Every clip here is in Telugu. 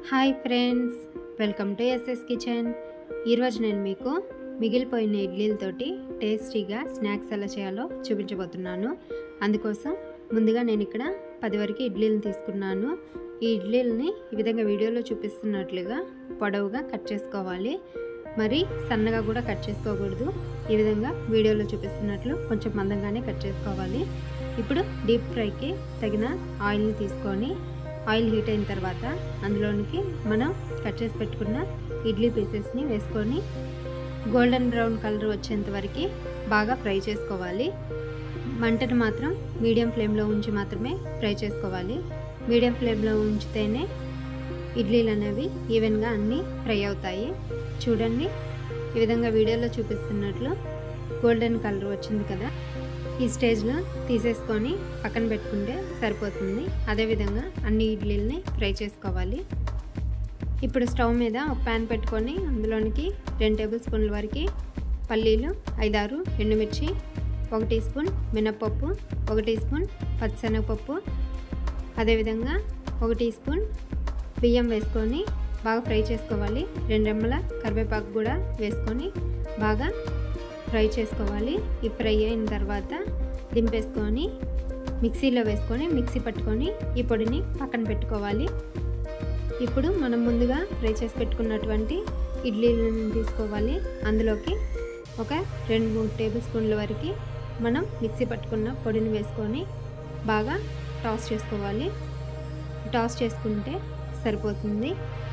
hi friends welcome to SS kitchen ఈరోజు నేను మీకు మిగిలిపోయిన ఇడ్లీలతోటి టేస్టీగా స్నాక్స్ ఎలా చేయాలో చూపించబోతున్నాను అందుకోసం ముందుగా నేను ఇక్కడ పది వరకు ఇడ్లీలను తీసుకున్నాను ఈ ఇడ్లీలని ఈ విధంగా వీడియోలో చూపిస్తున్నట్లుగా పొడవుగా కట్ చేసుకోవాలి మరి సన్నగా కూడా కట్ చేసుకోకూడదు ఈ విధంగా వీడియోలో చూపిస్తున్నట్లు కొంచెం మందంగానే కట్ చేసుకోవాలి ఇప్పుడు డీప్ ఫ్రైకి తగిన ఆయిల్ని తీసుకొని ఆయిల్ హీట్ అయిన తర్వాత అందులోనికి మనం కట్ చేసి పెట్టుకున్న ఇడ్లీ పీసెస్ని వేసుకొని గోల్డెన్ బ్రౌన్ కలర్ వచ్చేంత వరకు బాగా ఫ్రై చేసుకోవాలి మంటను మాత్రం మీడియం ఫ్లేమ్లో ఉంచి మాత్రమే ఫ్రై చేసుకోవాలి మీడియం ఫ్లేమ్లో ఉంచితేనే ఇడ్లీలు అనేవి ఈవెన్గా అన్నీ ఫ్రై అవుతాయి చూడండి ఈ విధంగా వీడియోలో చూపిస్తున్నట్లు గోల్డెన్ కలర్ వచ్చింది కదా ఈ స్టేజ్లో తీసేసుకొని పక్కన పెట్టుకుంటే సరిపోతుంది అదేవిధంగా అన్ని ఇడ్లీలని ఫ్రై చేసుకోవాలి ఇప్పుడు స్టవ్ మీద ఒక ప్యాన్ పెట్టుకొని అందులోనికి రెండు టేబుల్ స్పూన్ల వరకు పల్లీలు ఐదారు ఎండుమిర్చి ఒక టీ స్పూన్ మినప్పప్పు ఒక టీ స్పూన్ పచ్చిశనగపప్పు అదేవిధంగా ఒక టీ స్పూన్ బియ్యం వేసుకొని బాగా ఫ్రై చేసుకోవాలి రెండు రెమ్మల కరివేపాకు కూడా వేసుకొని బాగా ఫ్రై చేసుకోవాలి ఈ ఫ్రై అయిన తర్వాత దింపేసుకొని మిక్సీలో వేసుకొని మిక్సీ పట్టుకొని ఈ పొడిని పక్కన పెట్టుకోవాలి ఇప్పుడు మనం ముందుగా ఫ్రై చేసి పెట్టుకున్నటువంటి ఇడ్లీలను తీసుకోవాలి అందులోకి ఒక రెండు మూడు టేబుల్ స్పూన్ల వరకు మనం మిక్సీ పట్టుకున్న పొడిని వేసుకొని బాగా టాస్ చేసుకోవాలి టాస్ చేసుకుంటే సరిపోతుంది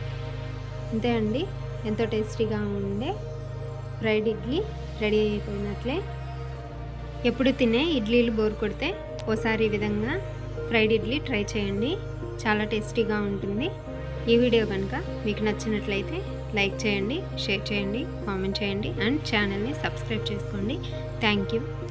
అంతే అండి ఎంతో టేస్టీగా ఉండే ఫ్రైడ్ ఇడ్లీ రెడీ అయిపోయినట్లే ఎప్పుడు తినే ఇడ్లీలు బోర్ కొడితే ఓసారి ఈ విధంగా ఫ్రైడ్ ఇడ్లీ ట్రై చేయండి చాలా టేస్టీగా ఉంటుంది ఈ వీడియో కనుక మీకు నచ్చినట్లయితే లైక్ చేయండి షేర్ చేయండి కామెంట్ చేయండి అండ్ ఛానల్ని సబ్స్క్రైబ్ చేసుకోండి థ్యాంక్ యూ